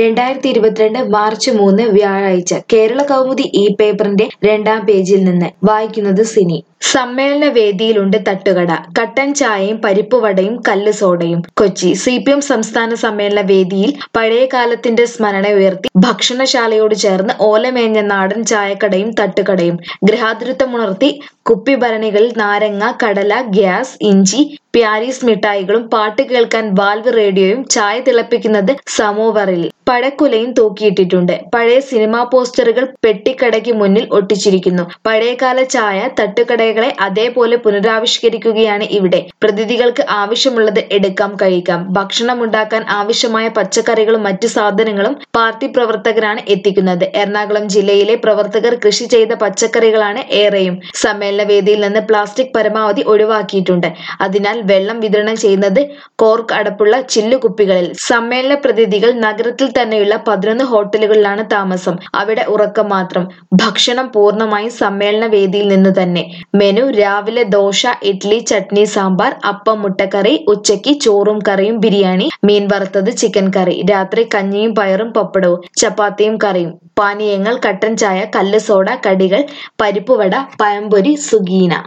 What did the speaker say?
രണ്ടായിരത്തി ഇരുപത്തിരണ്ട് മാർച്ച് മൂന്ന് വ്യാഴാഴ്ച കേരള കൗമുദി ഈ പേപ്പറിന്റെ രണ്ടാം പേജിൽ നിന്ന് വായിക്കുന്നത് സിനി സമ്മേളന വേദിയിലുണ്ട് തട്ടുകട കട്ടൻ ചായയും പരിപ്പുവടയും കല്ല് സോഡയും കൊച്ചി സി പി എം സംസ്ഥാന സമ്മേളന വേദിയിൽ പഴയ കാലത്തിന്റെ സ്മരണ ഉയർത്തി ഭക്ഷണശാലയോട് ചേർന്ന് ഓലമേഞ്ഞ നാടൻ ചായക്കടയും തട്ടുകടയും ഗൃഹാതുരത്വമുണർത്തി കുപ്പിഭരണികളിൽ നാരങ്ങ കടല ഗ്യാസ് ഇഞ്ചി പ്യാരീസ് മിഠായികളും പാട്ട് കേൾക്കാൻ വാൽവ് റേഡിയോയും ചായ തിളപ്പിക്കുന്നത് സമോവറിൽ പഴക്കുലയും തൂക്കിയിട്ടിട്ടുണ്ട് പഴയ സിനിമാ പോസ്റ്ററുകൾ പെട്ടിക്കടയ്ക്ക് മുന്നിൽ ഒട്ടിച്ചിരിക്കുന്നു പഴയകാല ചായ തട്ടുകടകളെ അതേപോലെ പുനരാവിഷ്കരിക്കുകയാണ് ഇവിടെ പ്രതിനിധികൾക്ക് ആവശ്യമുള്ളത് എടുക്കാം കഴിക്കാം ഭക്ഷണമുണ്ടാക്കാൻ ആവശ്യമായ പച്ചക്കറികളും മറ്റു സാധനങ്ങളും പാർട്ടി പ്രവർത്തകരാണ് എത്തിക്കുന്നത് എറണാകുളം ജില്ലയിലെ പ്രവർത്തകർ കൃഷി ചെയ്ത പച്ചക്കറികളാണ് ഏറെയും സമ്മേളന വേദിയിൽ നിന്ന് പ്ലാസ്റ്റിക് പരമാവധി ഒഴിവാക്കിയിട്ടുണ്ട് അതിനാൽ വെള്ളം വിതരണം ചെയ്യുന്നത് കോർക്ക് അടപ്പുള്ള ചില്ലുകുപ്പികളിൽ സമ്മേളന പ്രതിനിധികൾ നഗരത്തിൽ തന്നെയുള്ള പതിനൊന്ന് ഹോട്ടലുകളിലാണ് താമസം അവിടെ ഉറക്കം മാത്രം ഭക്ഷണം പൂർണ്ണമായും സമ്മേളന വേദിയിൽ നിന്ന് തന്നെ മെനു രാവിലെ ദോശ ഇഡ്ലി ചട്നി സാമ്പാർ അപ്പം മുട്ടക്കറി ഉച്ചയ്ക്ക് ചോറും കറിയും ബിരിയാണി മീൻ വറുത്തത് ചിക്കൻ കറി രാത്രി കഞ്ഞിയും പയറും പപ്പടവും ചപ്പാത്തിയും കറിയും പാനീയങ്ങൾ കട്ടൻ ചായ കല്ല് സോഡ കടികൾ പരിപ്പുവട പഴംപൊരി സുഗീന